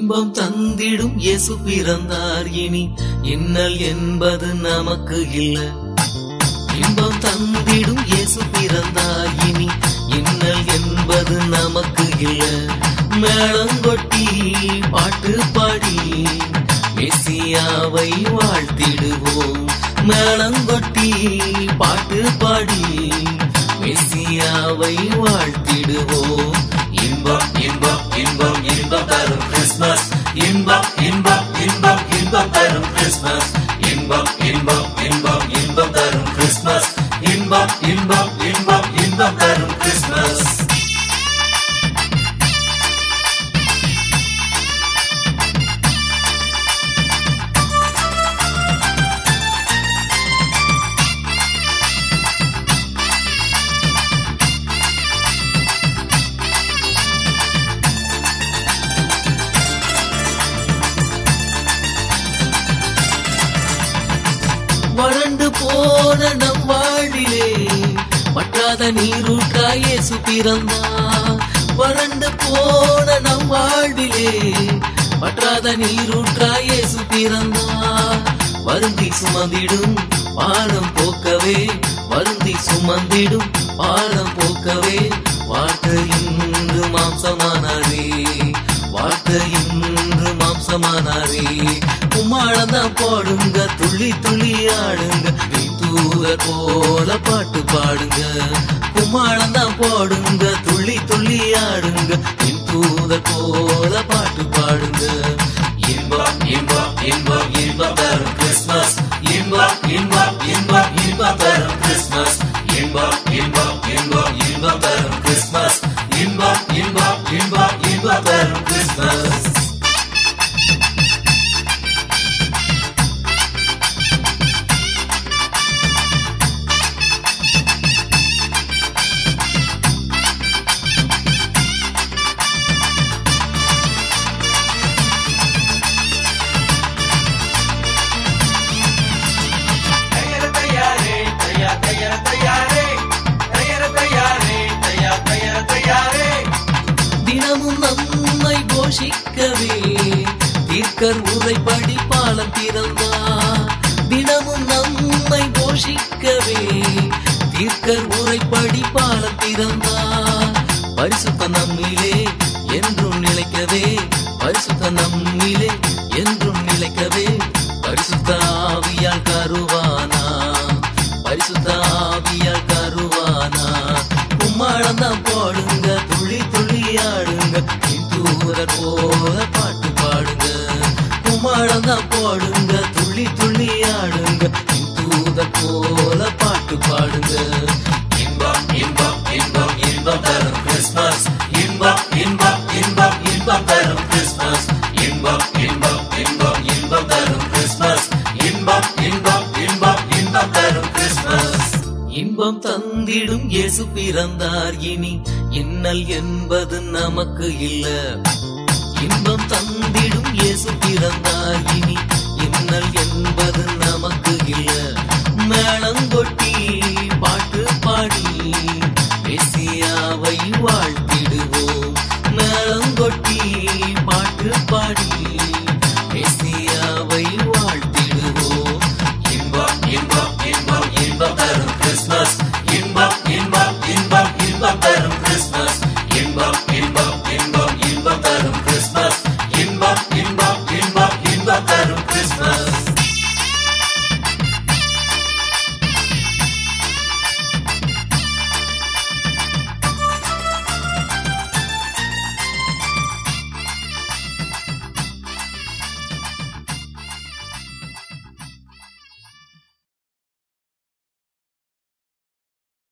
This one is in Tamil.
இன்பம் தந்திடும் இயேசு பிறந்தார் இனி இன்னல் என்பது நமக்கு இல்ல இன்பம் தந்திடும் இயேசு பிறந்தார் இனி இன்னல் என்பது நமக்கு இல்ல மேளங்கொட்டி பாட்டு பாடி மெசியாவை வாழ்த்திடுவோம் மேளங்கொட்டி பாட்டு பாடி மெசியாவை வாழ்த்திடுவோம் இன்பம் இன்பம் இன்பம் இன்பம் தரும் கிறிஸ்மஸ் இன்பம் இன்பம் இன்பம் இன்பம் தரும் கிறிஸ்மஸ் இன்பம் இன்பம் இன்பம் இன்பம் தரும் கிறிஸ்மஸ் இன்பம் இன்பம் இன்பம் இன்பம் தரும் கிறிஸ்மஸ் வறண்டு போன நம் வாழ்விலே வற்றாத நீரூற்றாய் இயேசு பிறந்தா வறண்டு போன நம் வாழ்விலே வற்றாத நீரூற்றாய் இயேசு பிறந்தா வருந்தி சுமந்திடும் பாரம் போக்கவே வருந்தி சுமந்திடும் பாரம் போக்கவே வார்த்தை இன்று மாம்சமானாரே வார்த்தை இன்று மாம்சமானாரே கும்மாளந்தான் போடுங்க துள்ளி துள்ளி ஆடுங்க நீ தூதர் போல பாட்டு பாடுங்க கும்மாளந்தான் போடுங்க துள்ளி துள்ளி ஆடுங்க நீ தூதர் போல பாட்டு பாடுங்க இன்பம் இன்பம் இன்பம் இன்பம் தரும் கிறிஸ்மஸ் இன்பம் இன்பம் இன்பம் இன்பம் தரும் கிறிஸ்மஸ் இன்பம் இன்பம் இன்பம் இன்பம் தரும் கிறிஸ்மஸ் இன்பம் இன்பம் இன்பம் இன்பம் தரும் கிறிஸ்மஸ் தயார தயாரே தயா தயார தயாரே தயார தயாரே தயா தயார தயாரே தினமும் நம்மை போஷிக்கவே தீர்க்கர் உரைப்படி பாலம் பிறந்தார் தினமும் நம்மை போஷிக்கவே தீர்க்கர் உரைப்படி பாலம் பிறந்தார் பரிசுத்த நம்மிலே என்றும் நிலைக்கவே பரிசுத்த நம்மிலே என்றும் நிலைக்கவே பரிசுத்த ஆவியால் கருவானா பரிசுத்த ஆவியால் கருவானா கும்மாளம் தான் போடுங்க துள்ளி துள்ளி ஆடுங்க தூரர் போல பாட்டு பாடுங்க கும்மாளம் தான் போடுங்க துள்ளி துள்ளி ஆடுங்க தூதர் போல பாட்டு பாடுங்க இன்பம் இன்பம் இன்பம் இன்பம் தரும் கிறிஸ்மஸ் இன்பம் இன்பம் இன்பம் இன்பம் தரும் கிறிஸ்மஸ் இன்பம் இன்பம் இன்பம் இன்பம் தரும் கிறிஸ்மஸ் இன்பம் இன்பம் இன்பம் இன்பம் தரும் கிறிஸ்மஸ் இன்பம் தந்திடும் இயேசு பிறந்தார் இனி இன்னல் என்பது நமக்கு இல்ல இன்பம் தந்திடும் இயேசு பிறந்தார் இனி